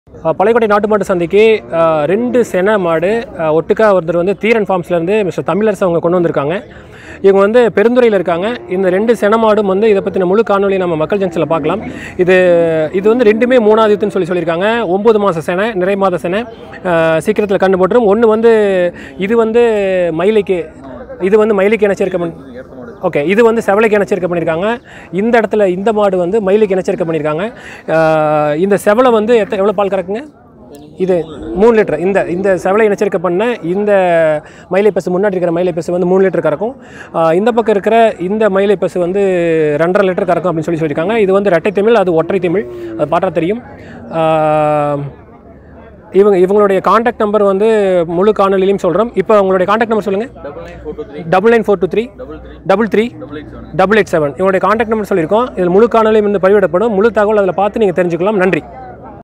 அஹ், பழையக்கோட்டை நாட்டு மாட்டு சந்தைக்கு அஹ், ரெண்டு சென மாடு அஹ், ஒட்டுக்கா ஒருத்தர் வந்து தீரன் ஃபார்ம்ஸ்லேருந்து மிஸ்டர் தமிழரசு அவங்க கொண்டு வந்திருக்காங்க இவங்க வந்து பெருந்துறையில் இருக்காங்க இந்த ரெண்டு சென மாடும் வந்து இதை பற்றின முழு காணொலி நம்ம மக்கள் ஜங்ஷனில் பார்க்கலாம் இது இது வந்து ரெண்டுமே மூணாவது ஈத்துன்னு சொல்லி சொல்லியிருக்காங்க ஒம்பது மாத செனை நிறை மாத செனை சீக்கிரத்தில் கண்டு போட்டுரும் ஒன்று வந்து இது வந்து மயிலைக்கு இது வந்து மயிலைக்கு இணைச்சிருக்க பண்ணி ஓகே இது வந்து செவலைக்கு இணைச்சிருக்க பண்ணியிருக்காங்க இந்த இடத்துல இந்த மாடு வந்து மயிலுக்கு இணைச்சிருக்க பண்ணியிருக்காங்க அஹ் இந்த செவலை வந்து எத்த எவ்வளோ பால் கறக்குங்க இது மூணு லிட்டர் இந்த இந்த செவலை இணைச்சிருக்க பண்ண இந்த மயிலை பசு முன்னாடி இருக்கிற மயிலை பசு வந்து மூணு லிட்டர் கறக்கும் அஹ் இந்த பக்கம் இருக்கிற இந்த மயிலை பசு வந்து ரெண்டரை லிட்டர் கறக்கும் அப்படின்னு சொல்லி சொல்லியிருக்காங்க இது வந்து ரெட்டை தமிழ் அது ஒற்றை தமிழ் அது பார்த்தா தெரியும் அஹ் இவங்க இவங்களுடைய காண்டாக்ட் நம்பர் வந்து முழு காணொலியிலையும் சொல்கிறோம் இப்போ உங்களுடைய காண்டாக்ட் நம்பர் சொல்லுங்கள் double nine four two three double nine four two three double three double three double eight seven double eight seven இவங்களுடைய காண்டாக்ட் நம்பர் சொல்லியிருக்கோம் இதில் முழு காணொலியும் வந்து பதிவிடப்படும் முழு தகவல் அதில் பார்த்து நீங்கள் தெரிஞ்சுக்கலாம் நன்றி